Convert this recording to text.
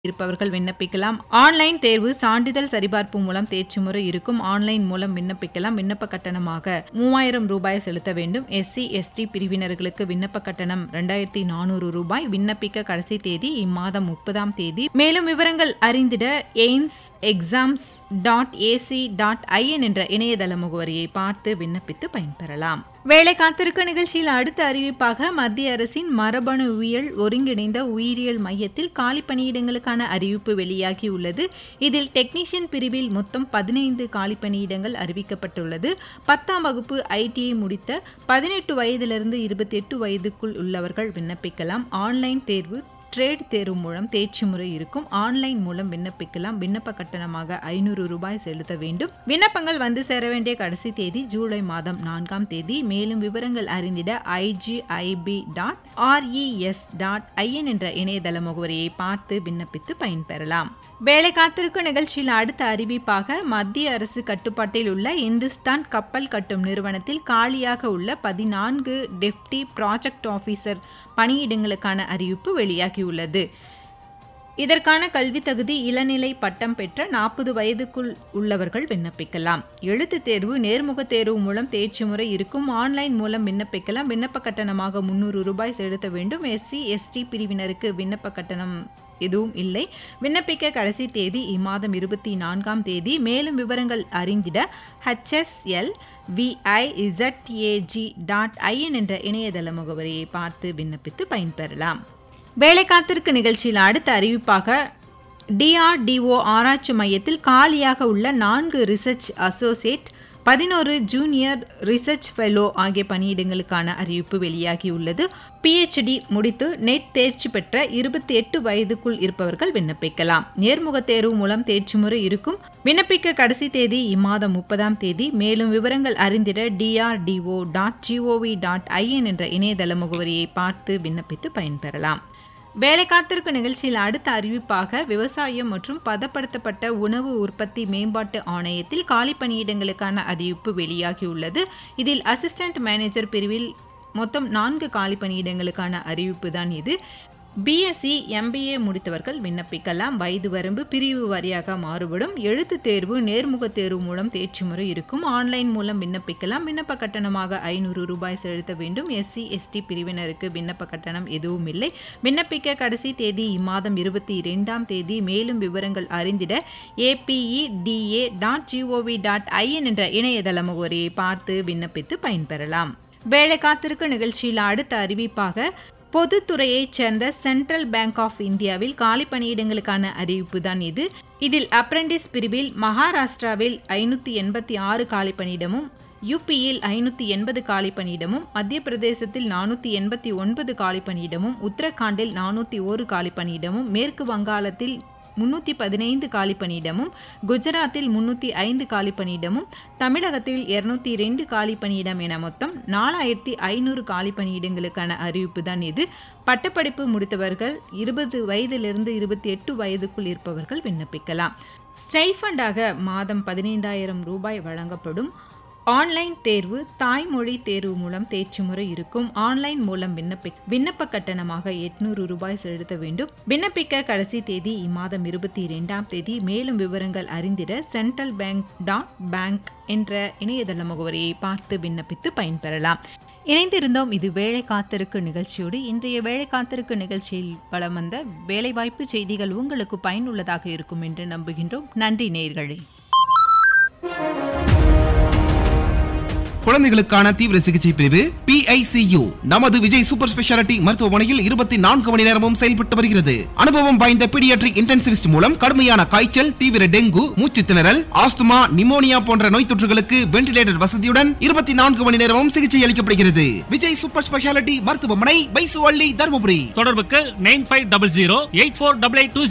இருப்பவர்கள் விண்ணப்பிக்கலாம் ஆன்லைன் தேர்வு சான்றிதழ் சரிபார்ப்பு மூலம் தேர்ச்சி முறை இருக்கும் ஆன்லைன் மூலம் விண்ணப்பிக்கலாம் விண்ணப்ப கட்டணமாக மூவாயிரம் ரூபாய் செலுத்த வேண்டும் எஸ்சி எஸ்டி பிரிவினர்களுக்கு விண்ணப்ப கட்டணம் இரண்டாயிரத்தி நானூறு ரூபாய் விண்ணப்பிக்க கடைசி தேதி இம்மாதம் முப்பதாம் தேதி மேலும் விவரங்கள் அறிந்திட AIIMS exams dot A C dot I N என்ற இணையதள முகவரியை பார்த்து விண்ணப்பித்து பயன்பெறலாம் வேலை காத்திருக்க நிகழ்ச்சியில் அடுத்த அறிவிப்பாக மத்திய அரசின் மரபணுவியல் ஒருங்கிணைந்த உயிரியல் மையத்தில் காலி பணியிடங்களுக்கான அறிவிப்பு வெளியாகியுள்ளது இதில் டெக்னீஷியன் பிரிவில் மொத்தம் பதினைந்து காலி பணியிடங்கள் அறிவிக்கப்பட்டுள்ளது பத்தாம் வகுப்பு ஐடிஐ முடித்த பதினெட்டு வயதிலிருந்து இருபத்தி எட்டு வயதுக்குள் உள்ளவர்கள் விண்ணப்பிக்கலாம் ஆன்லைன் தேர்வு ட்ரேட் தேர்வு மூலம் தேர்ச்சி முறை இருக்கும் ஆன்லைன் மூலம் விண்ணப்பிக்கலாம் விண்ணப்ப கட்டணமாக ஐநூறு ரூபாய் செலுத்த வேண்டும் விண்ணப்பங்கள் வந்து சேர வேண்டிய கடைசி தேதி ஜூலை மாதம் நான்காம் தேதி மேலும் விவரங்கள் அறிந்திட I G I B dot R E S dot I N என்ற இணையதள முகவரியை பார்த்து விண்ணப்பித்து பயன்பெறலாம் வேலை காத்திருக்கும் நிகழ்ச்சியில் அடுத்த அறிவிப்பாக மத்திய அரசு கட்டுப்பாட்டில் உள்ள இந்துஸ்தான் கப்பல் கட்டும் நிறுவனத்தில் காலியாக உள்ள பதினான்கு டெப்டி ப்ராஜெக்ட் ஆபீசர் பணியிடங்களுக்கான அறிவிப்பு வெளியாகியுள்ளது இதற்கான கல்வி தகுதி இளநிலை பட்டம் பெற்ற நாற்பது வயதுக்குள் உள்ளவர்கள் விண்ணப்பிக்கலாம் எழுத்து தேர்வு நேர்முக தேர்வு மூலம் தேர்ச்சி முறை இருக்கும் ஆன்லைன் மூலம் விண்ணப்பிக்கலாம் விண்ணப்ப கட்டணமாக முன்னூறு ரூபாய் செலுத்த வேண்டும் எஸ்சி எஸ்டி பிரிவினருக்கு விண்ணப்ப கட்டணம் எதுவும் இல்லை விண்ணப்பிக்க கடைசி தேதி இம்மாதம் இருபத்தி நான்காம் தேதி மேலும் விவரங்கள் அறிந்திட ஹச்எஸ்எல் விஐஇசட்ஏஜி டாட் ஐஎன் என்ற இணையதள முகவரியை பார்த்து விண்ணப்பித்து பயன்பெறலாம் வேலை காத்திருக்கு நிகழ்ச்சியில் அடுத்த அறிவிப்பாக டிஆர்டிஓ ஆராய்ச்சி மையத்தில் காலியாக உள்ள நான்கு ரிசர்ச் அசோசியேட் பதினோரு ஜூனியர் ரிசர்ச் ஃபெலோ ஆகிய பணியிடங்களுக்கான அறிவிப்பு வெளியாகியுள்ளது பிஹெச்டி முடித்து நெட் தேர்ச்சி பெற்ற இருபத்தி எட்டு வயதுக்குள் இருப்பவர்கள் விண்ணப்பிக்கலாம் நேர்முக தேர்வு மூலம் தேர்ச்சி முறை இருக்கும் விண்ணப்பிக்க கடைசி தேதி இம்மாதம் முப்பதாம் தேதி மேலும் விவரங்கள் அறிந்திட DRDO dot G O V dot I N என்ற இணையதள முகவரியை பார்த்து விண்ணப்பித்து பயன்பெறலாம் வேலை காத்திருக்கும் நிகழ்ச்சியில் அடுத்த அறிவிப்பாக விவசாயம் மற்றும் பதப்படுத்தப்பட்ட உணவு உற்பத்தி மேம்பாட்டு ஆணையத்தில் காலி பணியிடங்களுக்கான அறிவிப்பு வெளியாகியுள்ளது இதில் அசிஸ்டன்ட் மேனேஜர் பிரிவில் மொத்தம் நான்கு காலி பணியிடங்களுக்கான அறிவிப்பு தான் இது பிஎஸ்சி எம்பிஏ முடித்தவர்கள் விண்ணப்பிக்கலாம் வயது வரம்பு பிரிவு வாரியாக மாறுபடும் எழுத்து தேர்வு நேர்முக தேர்வு மூலம் தேர்ச்சி முறை இருக்கும் ஆன்லைன் மூலம் விண்ணப்பிக்கலாம் விண்ணப்ப கட்டணமாக ஐநூறு ரூபாய் செலுத்த வேண்டும் எஸ்சி எஸ்டி பிரிவினருக்கு விண்ணப்ப கட்டணம் எதுவும் இல்லை விண்ணப்பிக்க கடைசி தேதி இம்மாதம் இருபத்தி இரண்டாம் தேதி மேலும் விவரங்கள் அறிந்திட A P E D A dot G O V dot I N என்ற இணையதள முகவரியை பார்த்து விண்ணப்பித்து பயன்பெறலாம் வேலை காத்திருக்க நிகழ்ச்சியில் அடுத்த அறிவிப்பாக பொதுத்துறையைச் சேர்ந்த சென்ட்ரல் பேங்க் ஆஃப் இந்தியாவில் காலி பணியிடங்களுக்கான அறிவிப்பு தான் இது இதில் அப்ரெண்டிஸ் பிரிவில் மகாராஷ்டிராவில் ஐநூற்றி எண்பத்தி ஆறு காலி பணியிடமும் யூபியில் ஐநூற்றி எண்பது காலி பணியிடமும் மத்திய பிரதேசத்தில் நானூற்றி எண்பத்தி ஒன்பது காலி பணியிடமும் உத்தரகாண்டில் நானூற்றி ஒரு காலி பணியிடமும் மேற்கு வங்காளத்தில் முன்னூற்றி பதினைந்து காலி பணியிடமும் குஜராத்தில் முன்னூற்றி ஐந்து காலி பணியிடமும் தமிழகத்தில் இருநூத்தி ரெண்டு காலி பணியிடம் என மொத்தம் நாலாயிரத்தி ஐநூறு காலி பணியிடங்களுக்கான அறிவிப்பு தான் இது பட்டப்படிப்பு முடித்தவர்கள் இருபது வயதிலிருந்து இருபத்தி எட்டு வயதுக்குள் இருப்பவர்கள் விண்ணப்பிக்கலாம் ஸ்டைஃபண்டாக மாதம் பதினைந்தாயிரம் ரூபாய் வழங்கப்படும் ஆன்லைன் தேர்வு தாய்மொழி தேர்வு மூலம் தேர்ச்சி முறை இருக்கும் ஆன்லைன் மூலம் விண்ணப்பி விண்ணப்ப கட்டணமாக எட்நூறு ரூபாய் செலுத்த வேண்டும் விண்ணப்பிக்க கடைசி தேதி இம்மாதம் இருபத்தி இரண்டாம் தேதி மேலும் விவரங்கள் அறிந்திட சென்ட்ரல் பேங்க் டாட் பேங்க் என்ற இணையதள முகவரியை பார்த்து விண்ணப்பித்து பயன்பெறலாம் இணைந்திருந்தோம் இது வேலை காத்திருக்கு நிகழ்ச்சியோடு இன்றைய வேலை காத்திருக்கு நிகழ்ச்சியில் வளம் வந்த வேலைவாய்ப்பு செய்திகள் உங்களுக்கு பயனுள்ளதாக இருக்கும் என்று நம்புகின்றோம் நன்றி நேர்களே குழந்தைகளுக்கான தீவிர சிகிச்சை பிரிவு PICU நமது விஜய் சூப்பர் ஸ்பெஷாலிட்டி மருத்துவமனையில் இருபத்தி நான்கு மணி நேரமும் செயல்பட்டு வருகிறது அனுபவம் வாய்ந்த பீடியாட்ரிக் இன்டென்சிவிஸ்ட் மூலம் கடுமையான காய்ச்சல் தீவிர டெங்கு மூச்சு திணறல் ஆஸ்துமா நிமோனியா போன்ற நோய் தொற்றுகளுக்கு வென்டிலேட்டர் வசதியுடன் இருபத்தி நான்கு மணி நேரமும் சிகிச்சை அளிக்கப்படுகிறது விஜய் சூப்பர் ஸ்பெஷாலிட்டி மருத்துவமனை பைசுவள்ளி தருமபுரி தொடர்புக்கு nine five double zero eight four double eight two